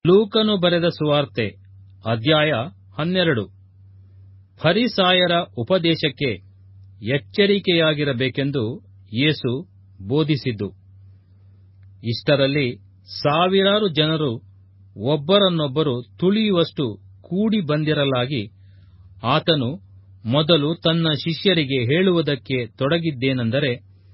ಲೂಕನು ಬರೆದ ಸುವಾರ್ತೆ ಅಧ್ಯಾಯ ಹನ್ನೆರಡು ಫರಿಸಾಯರ ಉಪದೇಶಕ್ಕೆ ಎಚ್ಚರಿಕೆಯಾಗಿರಬೇಕೆಂದು ಯೇಸು ಬೋಧಿಸಿದ್ದು ಇಷ್ಟರಲ್ಲಿ ಸಾವಿರಾರು ಜನರು ಒಬ್ಬರನ್ನೊಬ್ಬರು ತುಳಿಯುವಷ್ಟು ಕೂಡಿ ಬಂದಿರಲಾಗಿ ಆತನು ಮೊದಲು ತನ್ನ ಶಿಷ್ಯರಿಗೆ ಹೇಳುವುದಕ್ಕೆ ತೊಡಗಿದ್ದೇನೆಂದರೆ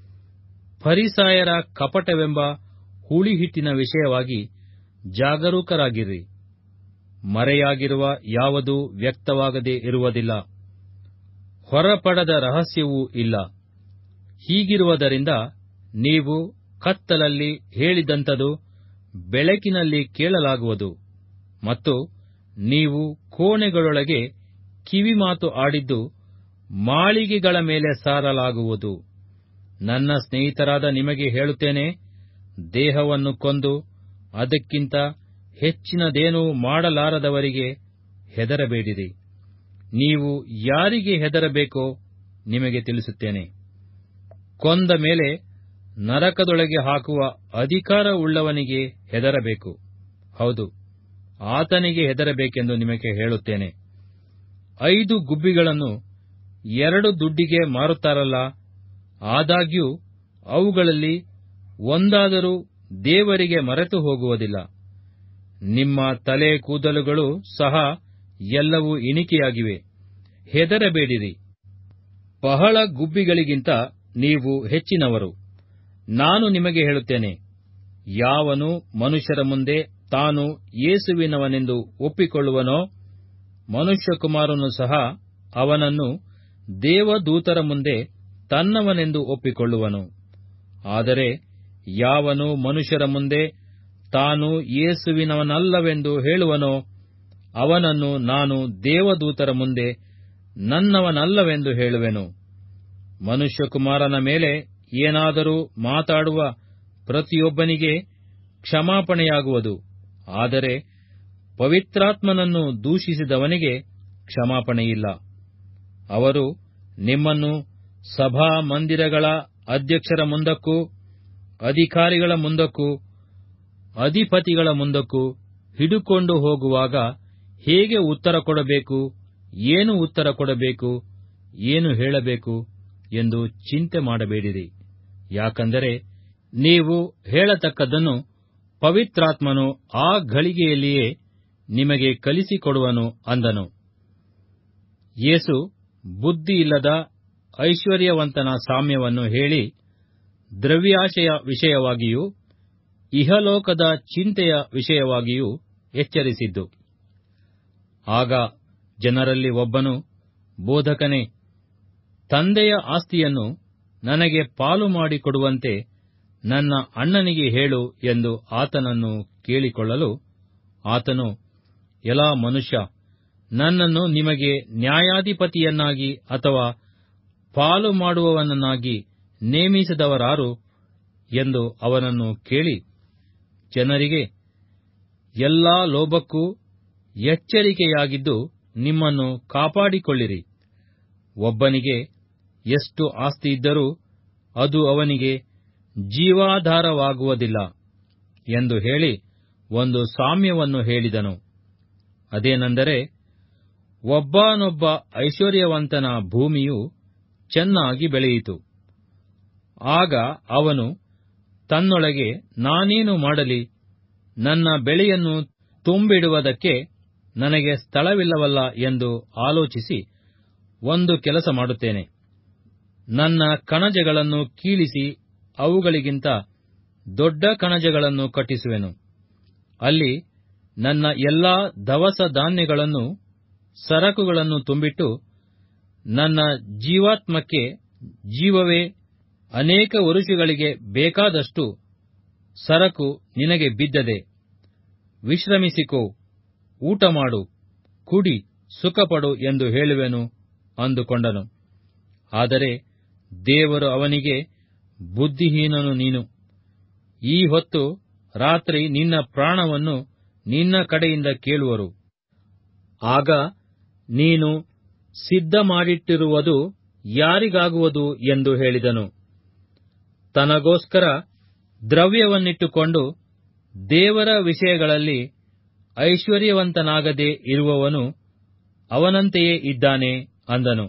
ಫರಿಸಾಯರ ಕಪಟವೆಂಬ ಹುಳಿಹಿಟ್ಟಿನ ವಿಷಯವಾಗಿ ಜಾಗರೂಕರಾಗಿರ್ರಿ ಮರೆಯಾಗಿರುವ ಯಾವುದೂ ವ್ಯಕ್ತವಾಗದೇ ಇರುವುದಿಲ್ಲ ಹೊರಪಡದ ರಹಸ್ಯವೂ ಇಲ್ಲ ಹೀಗಿರುವುದರಿಂದ ನೀವು ಕತ್ತಲಲ್ಲಿ ಹೇಳಿದಂಥದು ಬೆಳಕಿನಲ್ಲಿ ಕೇಳಲಾಗುವುದು ಮತ್ತು ನೀವು ಕೋಣೆಗಳೊಳಗೆ ಕಿವಿಮಾತು ಆಡಿದ್ದು ಮಾಳಿಗೆಗಳ ಮೇಲೆ ಸಾರಲಾಗುವುದು ನನ್ನ ಸ್ನೇಹಿತರಾದ ನಿಮಗೆ ಹೇಳುತ್ತೇನೆ ದೇಹವನ್ನು ಕೊಂದು ಅದಕ್ಕಿಂತ ಹೆಚ್ಚಿನದೇನೂ ಮಾಡಲಾರದವರಿಗೆ ಹೆದರಬೇಡಿರಿ ನೀವು ಯಾರಿಗೆ ಹೆದರಬೇಕೋ ನಿಮಗೆ ತಿಳಿಸುತ್ತೇನೆ ಕೊಂದ ಮೇಲೆ ನರಕದೊಳಗೆ ಹಾಕುವ ಅಧಿಕಾರವುಳ್ಳವನಿಗೆ ಹೆದರಬೇಕು ಹೌದು ಆತನಿಗೆ ಹೆದರಬೇಕೆಂದು ನಿಮಗೆ ಹೇಳುತ್ತೇನೆ ಐದು ಗುಬ್ಬಿಗಳನ್ನು ಎರಡು ದುಡ್ಡಿಗೆ ಮಾರುತ್ತಾರಲ್ಲ ಆದಾಗ್ಯೂ ಅವುಗಳಲ್ಲಿ ಒಂದಾದರೂ ದೇವರಿಗೆ ಮರೆತು ಹೋಗುವುದಿಲ್ಲ ನಿಮ್ಮ ತಲೆ ಕೂದಲುಗಳು ಸಹ ಎಲ್ಲವೂ ಇಣಿಕೆಯಾಗಿವೆ ಹೆದರಬೇಡಿರಿ ಬಹಳ ಗುಬ್ಬಿಗಳಿಗಿಂತ ನೀವು ಹೆಚ್ಚಿನವರು ನಾನು ನಿಮಗೆ ಹೇಳುತ್ತೇನೆ ಯಾವನು ಮನುಷ್ಯರ ಮುಂದೆ ತಾನು ಯೇಸುವಿನವನೆಂದು ಒಪ್ಪಿಕೊಳ್ಳುವನೋ ಮನುಷ್ಯಕುಮಾರನು ಸಹ ಅವನನ್ನು ದೇವದೂತರ ಮುಂದೆ ತನ್ನವನೆಂದು ಒಪ್ಪಿಕೊಳ್ಳುವನು ಆದರೆ ಯಾವನು ಮನುಷ್ಯರ ಮುಂದೆ ತಾನು ಯೇಸುವಿನವನಲ್ಲವೆಂದು ಹೇಳುವನೋ ಅವನನ್ನು ನಾನು ದೇವದೂತರ ಮುಂದೆ ನನ್ನವನಲ್ಲವೆಂದು ಹೇಳುವೆನು ಮನುಷ್ಯಕುಮಾರನ ಮೇಲೆ ಏನಾದರೂ ಮಾತಾಡುವ ಪ್ರತಿಯೊಬ್ಬನಿಗೆ ಕ್ಷಮಾಪಣೆಯಾಗುವುದು ಆದರೆ ಪವಿತ್ರಾತ್ಮನನ್ನು ದೂಷಿಸಿದವನಿಗೆ ಕ್ಷಮಾಪಣೆಯಿಲ್ಲ ಅವರು ನಿಮ್ಮನ್ನು ಸಭಾ ಮಂದಿರಗಳ ಅಧ್ಯಕ್ಷರ ಮುಂದಕ್ಕೂ ಅಧಿಕಾರಿಗಳ ಮುಂದಕ್ಕೂ ಅಧಿಪತಿಗಳ ಮುಂದಕ್ಕೂ ಹಿಡುಕೊಂಡು ಹೋಗುವಾಗ ಹೇಗೆ ಉತ್ತರ ಕೊಡಬೇಕು ಏನು ಉತ್ತರ ಕೊಡಬೇಕು ಏನು ಹೇಳಬೇಕು ಎಂದು ಚಿಂತೆ ಮಾಡಬೇಡಿರಿ ಯಾಕಂದರೆ ನೀವು ಹೇಳತಕ್ಕದ್ದನ್ನು ಪವಿತ್ರಾತ್ಮನು ಆ ಘಳಿಗೆಯಲ್ಲಿಯೇ ನಿಮಗೆ ಕಲಿಸಿಕೊಡುವನು ಅಂದನು ಯೇಸು ಬುದ್ಧಿಯಿಲ್ಲದ ಐಶ್ವರ್ಯವಂತನ ಸಾಮ್ಯವನ್ನು ಹೇಳಿ ದ್ರವ್ಯಾಶೆಯ ವಿಷಯವಾಗಿಯೂ ಇಹಲೋಕದ ಚಿಂತೆಯ ವಿಷಯವಾಗಿಯೂ ಎಚ್ಚರಿಸಿದ್ದು ಆಗ ಜನರಲ್ಲಿ ಒಬ್ಬನು ಬೋಧಕನೇ ತಂದೆಯ ಆಸ್ತಿಯನ್ನು ನನಗೆ ಪಾಲು ಮಾಡಿಕೊಡುವಂತೆ ನನ್ನ ಅಣ್ಣನಿಗೆ ಹೇಳು ಎಂದು ಆತನನ್ನು ಕೇಳಿಕೊಳ್ಳಲು ಆತನು ಎಲಾ ಮನುಷ್ಯ ನನ್ನನ್ನು ನಿಮಗೆ ನ್ಯಾಯಾಧಿಪತಿಯನ್ನಾಗಿ ಅಥವಾ ಪಾಲು ಮಾಡುವವನನ್ನಾಗಿ ನೇಮಿಸಿದವರಾರು ಎಂದು ಅವನನ್ನು ಕೇಳಿ ಜನರಿಗೆ ಎಲ್ಲಾ ಲೋಭಕ್ಕೂ ಎಚ್ಚರಿಕೆಯಾಗಿದ್ದು ನಿಮ್ಮನ್ನು ಕಾಪಾಡಿಕೊಳ್ಳಿರಿ ಒಬ್ಬನಿಗೆ ಎಷ್ಟು ಆಸ್ತಿಯಿದ್ದರೂ ಅದು ಅವನಿಗೆ ಜೀವಾಧಾರವಾಗುವುದಿಲ್ಲ ಎಂದು ಹೇಳಿ ಒಂದು ಸಾಮ್ಯವನ್ನು ಹೇಳಿದನು ಅದೇನೆಂದರೆ ಒಬ್ಬನೊಬ್ಬ ಐಶ್ವರ್ಯವಂತನ ಭೂಮಿಯು ಚೆನ್ನಾಗಿ ಬೆಳೆಯಿತು ಆಗ ಅವನು ತನ್ನೊಳಗೆ ನಾನೇನು ಮಾಡಲಿ ನನ್ನ ಬೆಳೆಯನ್ನು ತುಂಬಿಡುವುದಕ್ಕೆ ನನಗೆ ಸ್ಥಳವಿಲ್ಲವಲ್ಲ ಎಂದು ಆಲೋಚಿಸಿ ಒಂದು ಕೆಲಸ ಮಾಡುತ್ತೇನೆ ನನ್ನ ಕಣಜಗಳನ್ನು ಕೀಳಿಸಿ ಅವುಗಳಿಗಿಂತ ದೊಡ್ಡ ಕಣಜಗಳನ್ನು ಕಟ್ಟಿಸುವೆನು ಅಲ್ಲಿ ನನ್ನ ಎಲ್ಲಾ ದವಸ ಧಾನ್ಯಗಳನ್ನು ಸರಕುಗಳನ್ನು ತುಂಬಿಟ್ಟು ನನ್ನ ಜೀವಾತ್ಮಕ್ಕೆ ಜೀವವೇ ಅನೇಕ ವರುಷಗಳಿಗೆ ಬೇಕಾದಷ್ಟು ಸರಕು ನಿನಗೆ ಬಿದ್ದದೆ ವಿಶ್ರಮಿಸಿಕೋ ಊಟ ಮಾಡು ಕುಡಿ ಸುಖಪಡು ಎಂದು ಹೇಳುವೆನು ಅಂದುಕೊಂಡನು ಆದರೆ ದೇವರು ಅವನಿಗೆ ಬುದ್ಧಿಹೀನನು ನೀನು ಈ ಹೊತ್ತು ರಾತ್ರಿ ನಿನ್ನ ಪ್ರಾಣವನ್ನು ನಿನ್ನ ಕಡೆಯಿಂದ ಕೇಳುವರು ಆಗ ನೀನು ಸಿದ್ಧ ಮಾಡಿಟ್ಟಿರುವುದು ಯಾರಿಗಾಗುವುದು ಎಂದು ಹೇಳಿದನು ತನಗೋಸ್ಕರ ದ್ರವ್ಯವನ್ನಿಟ್ಟುಕೊಂಡು ದೇವರ ವಿಷಯಗಳಲ್ಲಿ ಐಶ್ವರ್ಯವಂತನಾಗದೆ ಇರುವವನು ಅವನಂತೆಯೇ ಇದ್ದಾನೆ ಅಂದನು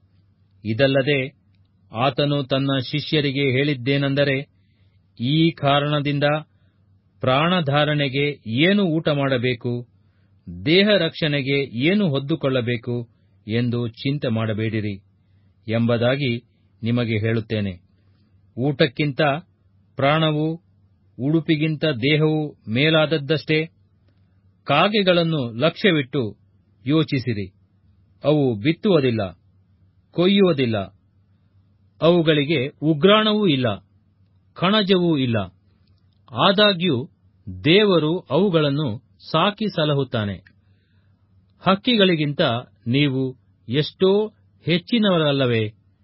ಇದಲ್ಲದೆ ಆತನು ತನ್ನ ಶಿಷ್ಯರಿಗೆ ಹೇಳಿದ್ದೇನೆಂದರೆ ಈ ಕಾರಣದಿಂದ ಪ್ರಾಣಧಾರಣೆಗೆ ಏನು ಊಟ ಮಾಡಬೇಕು ದೇಹ ರಕ್ಷಣೆಗೆ ಏನು ಹೊದ್ದುಕೊಳ್ಳಬೇಕು ಎಂದು ಚಿಂತೆ ಮಾಡಬೇಡಿರಿ ಎಂಬುದಾಗಿ ನಿಮಗೆ ಹೇಳುತ್ತೇನೆ ಊಟಕ್ಕಿಂತ ಪ್ರಾಣವು ಉಡುಪಿಗಿಂತ ದೇಹವು ಮೇಲಾದದ್ದಷ್ಟೇ ಕಾಗೆಗಳನ್ನು ಲಕ್ಷ್ಯವಿಟ್ಟು ಯೋಚಿಸಿರಿ ಅವು ಬಿತ್ತುವುದಿಲ್ಲ ಕೊಯ್ಯುವುದಿಲ್ಲ ಅವುಗಳಿಗೆ ಉಗ್ರಾಣವೂ ಇಲ್ಲ ಕಣಜವೂ ಇಲ್ಲ ಆದಾಗ್ಯೂ ದೇವರು ಅವುಗಳನ್ನು ಸಾಕಿ ಸಲಹುತ್ತಾನೆ ಹಕ್ಕಿಗಳಿಗಿಂತ ನೀವು ಎಷ್ಟೋ ಹೆಚ್ಚಿನವರಲ್ಲವೇ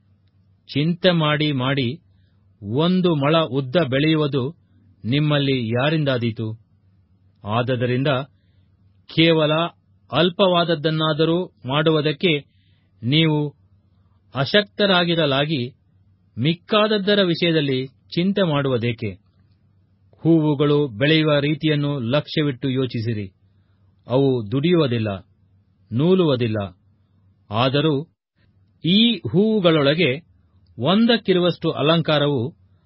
ಚಿಂತೆ ಮಾಡಿ ಮಾಡಿ ಒಂದು ಮೊಳ ಉದ್ದ ಬೆಳೆಯುವುದು ನಿಮ್ಮಲ್ಲಿ ಯಾರಿಂದಾದೀತು ಆದದರಿಂದ ಕೇವಲ ಅಲ್ಪವಾದದ್ದನ್ನಾದರೂ ಮಾಡುವುದಕ್ಕೆ ನೀವು ಅಶಕ್ತರಾಗಿರಲಾಗಿ ಮಿಕ್ಕಾದದ್ದರ ವಿಷಯದಲ್ಲಿ ಚಿಂತೆ ಮಾಡುವುದೇಕೆ ಹೂವುಗಳು ಬೆಳೆಯುವ ರೀತಿಯನ್ನು ಲಕ್ಷ್ಯವಿಟ್ಟು ಯೋಚಿಸಿರಿ ಅವು ದುಡಿಯುವುದಿಲ್ಲ ನೂಲುವುದಿಲ್ಲ ಆದರೂ ಈ ಹೂವುಗಳೊಳಗೆ ಒಂದಕ್ಕಿರುವಷ್ಟು ಅಲಂಕಾರವು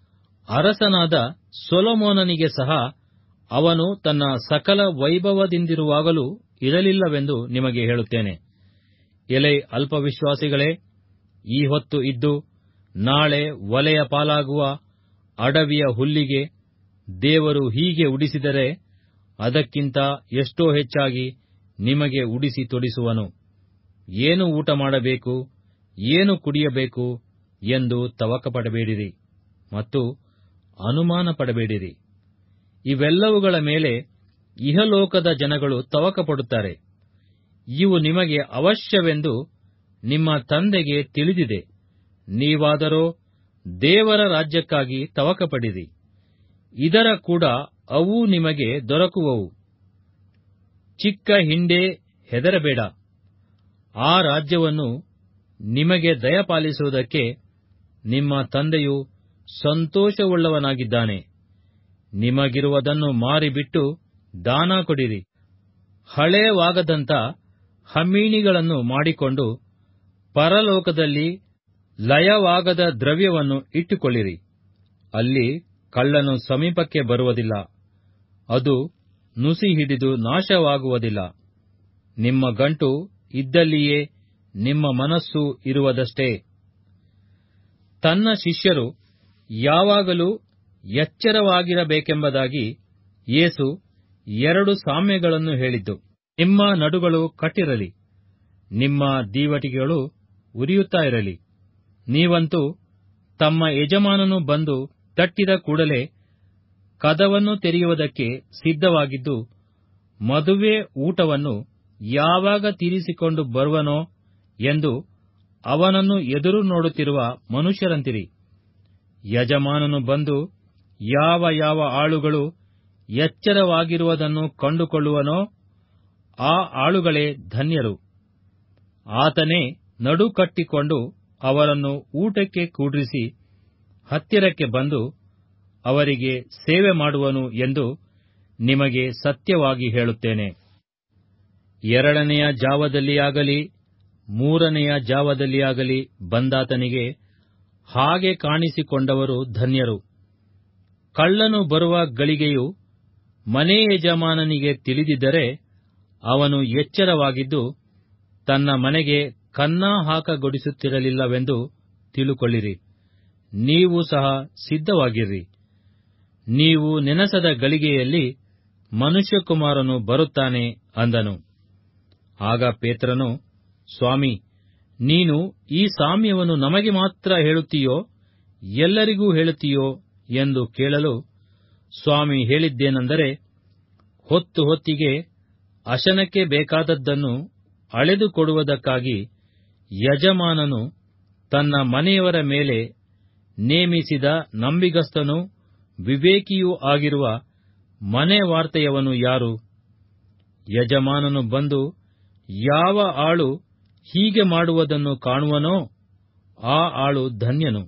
ಅರಸನಾದ ಸೊಲೊಮೋನನಿಗೆ ಸಹ ಅವನು ತನ್ನ ಸಕಲ ವೈಭವದಿಂದಿರುವಾಗಲೂ ಇರಲಿಲ್ಲವೆಂದು ನಿಮಗೆ ಹೇಳುತ್ತೇನೆ ಎಲೆ ಅಲ್ಪವಿಶ್ವಾಸಿಗಳೇ ಈ ಹೊತ್ತು ಇದ್ದು ನಾಳೆ ಒಲೆಯ ಪಾಲಾಗುವ ಅಡವಿಯ ಹುಲ್ಲಿಗೆ ದೇವರು ಹೀಗೆ ಉಡಿಸಿದರೆ ಅದಕ್ಕಿಂತ ಎಷ್ಟೋ ಹೆಚ್ಚಾಗಿ ನಿಮಗೆ ಉಡಿಸಿ ತೊಡಿಸುವನು ಏನು ಊಟ ಮಾಡಬೇಕು ಏನು ಕುಡಿಯಬೇಕು ಎಂದು ತವಕಪಡಬೇಡಿರಿ ಮತ್ತು ಅನುಮಾನ ಪಡಬೇಡಿರಿ ಇವೆಲ್ಲವುಗಳ ಮೇಲೆ ಇಹಲೋಕದ ಜನಗಳು ತವಕಪಡುತ್ತಾರೆ ಇವು ನಿಮಗೆ ಅವಶ್ಯವೆಂದು ನಿಮ್ಮ ತಂದೆಗೆ ತಿಳಿದಿದೆ ನೀವಾದರೋ ದೇವರ ರಾಜ್ಯಕ್ಕಾಗಿ ತವಕಪಡಿರಿ ಇದರ ಕೂಡ ಅವೂ ನಿಮಗೆ ದೊರಕುವವು ಚಿಕ್ಕ ಹಿಂಡೆ ಹೆದರಬೇಡ ಆ ರಾಜ್ಯವನ್ನು ನಿಮಗೆ ದಯಪಾಲಿಸುವುದಕ್ಕೆ ನಿಮ್ಮ ತಂದೆಯು ಸಂತೋಷವುಳ್ಳವನಾಗಿದ್ದಾನೆ ನಿಮಗಿರುವುದನ್ನು ಮಾರಿಬಿಟ್ಟು ದಾನ ಕೊಡಿರಿ ಹಳೇವಾಗದಂಥ ಹಮ್ಮೀಣಿಗಳನ್ನು ಮಾಡಿಕೊಂಡು ಪರಲೋಕದಲ್ಲಿ ಲಯವಾಗದ ದ್ರವ್ಯವನ್ನು ಇಟ್ಟುಕೊಳ್ಳಿರಿ ಅಲ್ಲಿ ಕಳ್ಳನು ಸಮೀಪಕ್ಕೆ ಬರುವುದಿಲ್ಲ ಅದು ನುಸಿ ಹಿಡಿದು ನಾಶವಾಗುವುದಿಲ್ಲ ನಿಮ್ಮ ಗಂಟು ಇದ್ದಲ್ಲಿಯೇ ನಿಮ್ಮ ಮನಸ್ಸು ಇರುವುದಷ್ಟೇ ತನ್ನ ಶಿಷ್ಯರು ಯಾವಾಗಲೂ ಎಚ್ಚರವಾಗಿರಬೇಕೆಂಬುದಾಗಿ ಯೇಸು ಎರಡು ಸಾಮ್ಯಗಳನ್ನು ಹೇಳಿದ್ದು ನಿಮ್ಮ ನಡುಗಳು ಕಟ್ಟಿರಲಿ ನಿಮ್ಮ ದೀವಟಿಗೆಗಳು ಉರಿಯುತ್ತಾ ಇರಲಿ ನೀವಂತೂ ತಮ್ಮ ಯಜಮಾನನು ಬಂದು ತಟ್ಟಿದ ಕೂಡಲೇ ಕದವನ್ನು ತೆರೆಯುವುದಕ್ಕೆ ಸಿದ್ಧವಾಗಿದ್ದು ಮದುವೆ ಊಟವನ್ನು ಯಾವಾಗ ತೀರಿಸಿಕೊಂಡು ಬರುವನೋ ಎಂದು ಅವನನ್ನು ಎದುರು ನೋಡುತ್ತಿರುವ ಮನುಷ್ಯರಂತಿರಿ ಯಜಮಾನನು ಬಂದು ಯಾವ ಯಾವ ಆಳುಗಳು ಎಚ್ಚರವಾಗಿರುವುದನ್ನು ಕಂಡುಕೊಳ್ಳುವನೋ ಆ ಆಳುಗಳೇ ಧನ್ಯರು ಆತನೇ ನಡು ಕಟ್ಟಿಕೊಂಡು ಅವರನ್ನು ಊಟಕ್ಕೆ ಕೂಡ್ರಿಸಿ ಹತ್ತಿರಕ್ಕೆ ಬಂದು ಅವರಿಗೆ ಸೇವೆ ಮಾಡುವನು ಎಂದು ನಿಮಗೆ ಸತ್ಯವಾಗಿ ಹೇಳುತ್ತೇನೆ ಎರಡನೆಯ ಜಾವದಲ್ಲಿಯಾಗಲಿ ಮೂರನೆಯ ಜಾವದಲ್ಲಿಯಾಗಲಿ ಬಂದಾತನಿಗೆ ಹಾಗೆ ಕಾಣಿಸಿಕೊಂಡವರು ಧನ್ಯರು ಕಳ್ಳನು ಬರುವ ಗಳಿಗೆಯು ಮನೆ ಯಜಮಾನನಿಗೆ ತಿಳಿದಿದ್ದರೆ ಅವನು ಎಚ್ಚರವಾಗಿದ್ದು ತನ್ನ ಮನೆಗೆ ಕನ್ನ ಹಾಕಗೊಡಿಸುತ್ತಿರಲಿಲ್ಲವೆಂದು ತಿಳುಕೊಳ್ಳಿರಿ ನೀವು ಸಹ ಸಿದ್ಧವಾಗಿರ್ರಿ ನೀವು ನೆನಸದ ಗಳಿಗೆಯಲ್ಲಿ ಮನುಷ್ಯಕುಮಾರನು ಬರುತ್ತಾನೆ ಅಂದನು ಆಗ ಪೇತ್ರನು ಸ್ವಾಮಿ ನೀನು ಈ ಸಾಮ್ಯವನ್ನು ನಮಗೆ ಮಾತ್ರ ಹೇಳುತ್ತೀಯೋ ಎಲ್ಲರಿಗೂ ಹೇಳುತ್ತೀಯೋ ಎಂದು ಕೇಳಲು ಸ್ವಾಮಿ ಹೇಳಿದ್ದೇನೆಂದರೆ ಹೊತ್ತು ಹೊತ್ತಿಗೆ ಅಶನಕ್ಕೆ ಬೇಕಾದದ್ದನ್ನು ಅಳೆದು ಕೊಡುವುದಕ್ಕಾಗಿ ಯಜಮಾನನು ತನ್ನ ಮನೆಯವರ ಮೇಲೆ ನೇಮಿಸಿದ ನಂಬಿಗಸ್ತನೂ ವಿವೇಕಿಯೂ ಆಗಿರುವ ಮನೆ ವಾರ್ತೆಯವನು ಯಾರು ಯಜಮಾನನು ಬಂದು ಯಾವ ಆಳು ಹೀಗೆ ಮಾಡುವುದನ್ನು ಕಾಣುವನೋ ಆ ಆಳು ಧನ್ಯನು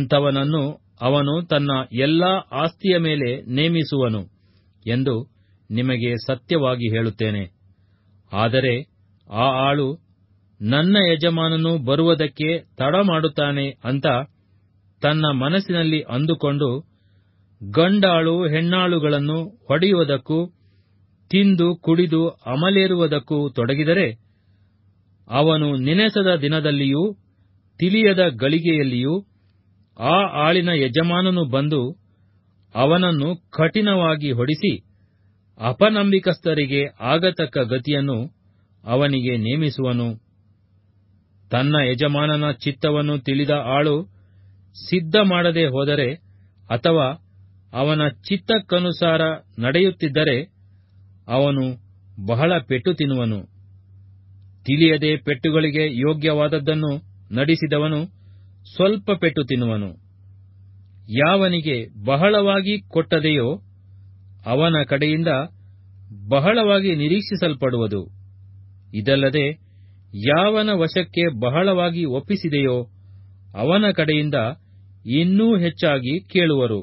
ಅಂಥವನನ್ನು ಅವನು ತನ್ನ ಎಲ್ಲಾ ಆಸ್ತಿಯ ಮೇಲೆ ನೇಮಿಸುವನು ಎಂದು ನಿಮಗೆ ಸತ್ಯವಾಗಿ ಹೇಳುತ್ತೇನೆ ಆದರೆ ಆ ಆಳು ನನ್ನ ಯಜಮಾನನು ಬರುವುದಕ್ಕೆ ತಡ ಮಾಡುತ್ತಾನೆ ಅಂತ ತನ್ನ ಮನಸ್ಸಿನಲ್ಲಿ ಅಂದುಕೊಂಡು ಗಂಡಾಳು ಹೆಣ್ಣಾಳುಗಳನ್ನು ಹೊಡೆಯುವುದಕ್ಕೂ ತಿಂದು ಕುಡಿದು ಅಮಲೇರುವುದಕ್ಕೂ ತೊಡಗಿದರೆ ಅವನು ನೆನೆಸದ ದಿನದಲ್ಲಿಯೂ ತಿಳಿಯದ ಗಳಿಗೆಯಲ್ಲಿಯೂ ಆ ಆಳಿನ ಯಜಮಾನನು ಬಂದು ಅವನನ್ನು ಕಠಿಣವಾಗಿ ಹೊಡಿಸಿ ಅಪನಂಬಿಕಸ್ಥರಿಗೆ ಆಗತಕ್ಕ ಗತಿಯನ್ನು ಅವನಿಗೆ ನೇಮಿಸುವನು ತನ್ನ ಯಜಮಾನನ ಚಿತ್ತವನ್ನು ತಿಳಿದ ಆಳು ಸಿದ್ಧ ಮಾಡದೆ ಹೋದರೆ ಅಥವಾ ಅವನ ಚಿತ್ತಕ್ಕನುಸಾರ ನಡೆಯುತ್ತಿದ್ದರೆ ಅವನು ಬಹಳ ಪೆಟ್ಟು ತಿನ್ನುವನು ತಿಳಿಯದೆ ಪೆಟ್ಟುಗಳಿಗೆ ಯೋಗ್ಯವಾದದ್ದನ್ನು ನಡೆಸಿದವನು ಸ್ವಲ್ಪ ಪೆಟ್ಟು ತಿನ್ನುವನು ಯಾವನಿಗೆ ಬಹಳವಾಗಿ ಕೊಟ್ಟದೆಯೋ ಅವನ ಕಡೆಯಿಂದ ಬಹಳವಾಗಿ ನಿರೀಕ್ಷಿಸಲ್ಪಡುವುದು ಇದಲ್ಲದೆ ಯಾವನ ವಶಕ್ಕೆ ಬಹಳವಾಗಿ ಒಪ್ಪಿಸಿದೆಯೋ ಅವನ ಕಡೆಯಿಂದ ಇನ್ನೂ ಹೆಚ್ಚಾಗಿ ಕೇಳುವರು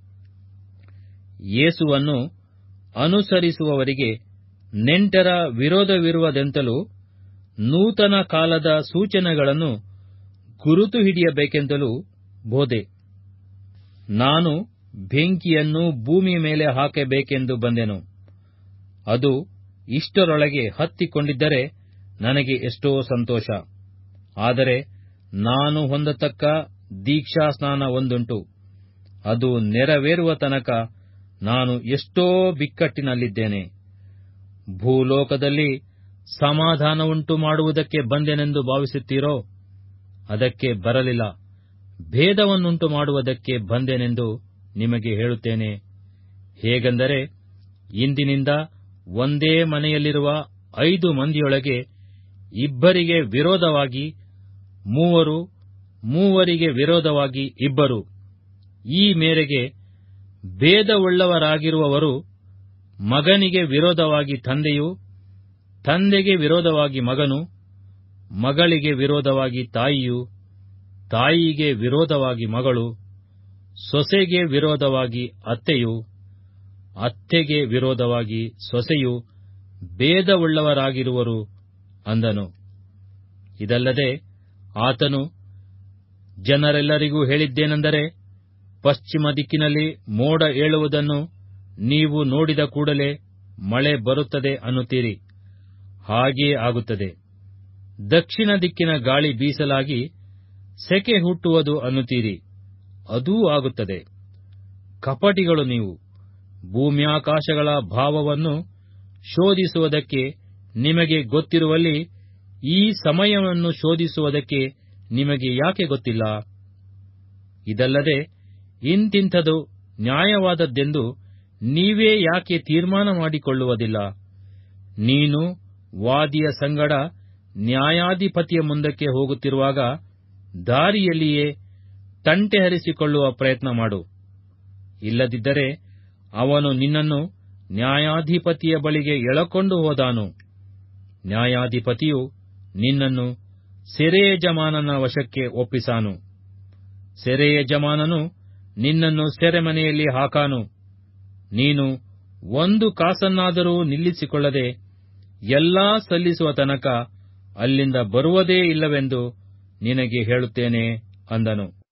ಯೇಸುವನ್ನು ಅನುಸರಿಸುವವರಿಗೆ ನೆಂಟರ ವಿರೋಧವಿರುವುದೆಂತಲೂ ನೂತನ ಕಾಲದ ಸೂಚನೆಗಳನ್ನು ಗುರುತು ಹಿಡಿಯಬೇಕೆಂತಲೂ ಬೋಧೆ ನಾನು ಬೆಂಕಿಯನ್ನು ಭೂಮಿಯ ಮೇಲೆ ಹಾಕಬೇಕೆಂದು ಬಂದೆನು ಅದು ಇಷ್ಟರೊಳಗೆ ಹತ್ತಿಕೊಂಡಿದ್ದರೆ ನನಗೆ ಎಷ್ಟೋ ಸಂತೋಷ ಆದರೆ ನಾನು ಹೊಂದತಕ್ಕ ದೀಕ್ಷಾಸ್ನಾನ ಒಂದುಂಟು ಅದು ನೆರವೇರುವ ತನಕ ನಾನು ಎಷ್ಟೋ ಬಿಕ್ಕಟ್ಟಿನಲ್ಲಿದ್ದೇನೆ ಭೂಲೋಕದಲ್ಲಿ ಸಮಾಧಾನವುಂಟು ಮಾಡುವುದಕ್ಕೆ ಬಂದೆನೆಂದು ಭಾವಿಸುತ್ತೀರೋ ಅದಕ್ಕೆ ಬರಲಿಲ್ಲ ಭೇದವನ್ನುಂಟು ಮಾಡುವುದಕ್ಕೆ ಬಂದೆನೆಂದು ನಿಮಗೆ ಹೇಳುತ್ತೇನೆ ಹೇಗೆಂದರೆ ಇಂದಿನಿಂದ ಒಂದೇ ಮನೆಯಲ್ಲಿರುವ ಐದು ಮಂದಿಯೊಳಗೆ ಇಬ್ಬರಿಗೆ ವಿರೋಧವಾಗಿ ಮೂವರು ಮೂವರಿಗೆ ವಿರೋಧವಾಗಿ ಇಬ್ಬರು ಈ ಮೇರೆಗೆ ಭೇದವುಳ್ಳವರಾಗಿರುವವರು ಮಗನಿಗೆ ವಿರೋಧವಾಗಿ ತಂದೆಯು ತಂದೆಗೆ ವಿರೋಧವಾಗಿ ಮಗನು ಮಗಳಿಗೆ ವಿರೋಧವಾಗಿ ತಾಯಿಯು ತಾಯಿಗೆ ವಿರೋಧವಾಗಿ ಮಗಳು ಸೊಸೆಗೆ ವಿರೋಧವಾಗಿ ಅತ್ತೆಯು ಅತ್ತೆಗೆ ವಿರೋಧವಾಗಿ ಸೊಸೆಯು ಭೇದವುಳ್ಳವರಾಗಿರುವರು ಅಂದನು ಇದಲ್ಲದೆ ಆತನು ಜನರೆಲ್ಲರಿಗೂ ಹೇಳಿದ್ದೇನೆಂದರೆ ಪಶ್ಚಿಮ ದಿಕ್ಕಿನಲ್ಲಿ ಮೋಡ ಏಳುವುದನ್ನು ನೀವು ನೋಡಿದ ಕೂಡಲೇ ಮಳೆ ಬರುತ್ತದೆ ಅನ್ನುತ್ತೀರಿ ಹಾಗೆಯೇ ಆಗುತ್ತದೆ ದಕ್ಷಿಣ ದಿಕ್ಕಿನ ಗಾಳಿ ಬೀಸಲಾಗಿ ಸೆಕೆ ಹುಟ್ಟುವುದು ಅನ್ನುತ್ತೀರಿ ಅದೂ ಆಗುತ್ತದೆ ಕಪಟಿಗಳು ನೀವು ಭೂಮ್ಯಾಕಾಶಗಳ ಭಾವವನ್ನು ಶೋಧಿಸುವುದಕ್ಕೆ ನಿಮಗೆ ಗೊತ್ತಿರುವಲ್ಲಿ ಈ ಸಮಯವನ್ನು ಶೋಧಿಸುವುದಕ್ಕೆ ನಿಮಗೆ ಯಾಕೆ ಗೊತ್ತಿಲ್ಲ ಇದಲ್ಲದೆ ಇಂತಿಂಥದು ನ್ಯಾಯವಾದದ್ದೆಂದು ನೀವೇ ಯಾಕೆ ತೀರ್ಮಾನ ಮಾಡಿಕೊಳ್ಳುವುದಿಲ್ಲ ನೀನು ವಾದಿಯ ಸಂಗಡ ನ್ಯಾಯಾಧಿಪತಿಯ ಮುಂದಕ್ಕೆ ಹೋಗುತ್ತಿರುವಾಗ ದಾರಿಯಲ್ಲಿಯೇ ತಂಟೆ ಹರಿಸಿಕೊಳ್ಳುವ ಪ್ರಯತ್ನ ಮಾಡು ಇಲ್ಲದಿದ್ದರೆ ಅವನು ನಿನ್ನನ್ನು ನ್ಯಾಯಾಧಿಪತಿಯ ಬಳಿಗೆ ಎಳಕೊಂಡು ಹೋದಾನು ನ್ಯಾಯಾಧಿಪತಿಯು ನಿನ್ನನ್ನು ಸೆರೆಯಜಮಾನನ ವಶಕ್ಕೆ ಒಪ್ಪಿಸಾನು ಸೆರೆಯಜಮಾನನು ನಿನ್ನನ್ನು ಸೆರೆಮನೆಯಲ್ಲಿ ಹಾಕಾನು ನೀನು ಒಂದು ಕಾಸನ್ನಾದರೂ ನಿಲ್ಲಿಸಿಕೊಳ್ಳದೆ ಎಲ್ಲಾ ಸಲ್ಲಿಸುವ ತನಕ ಅಲ್ಲಿಂದ ಬರುವುದೇ ಇಲ್ಲವೆಂದು ನಿನಗೆ ಹೇಳುತ್ತೇನೆ ಅಂದನು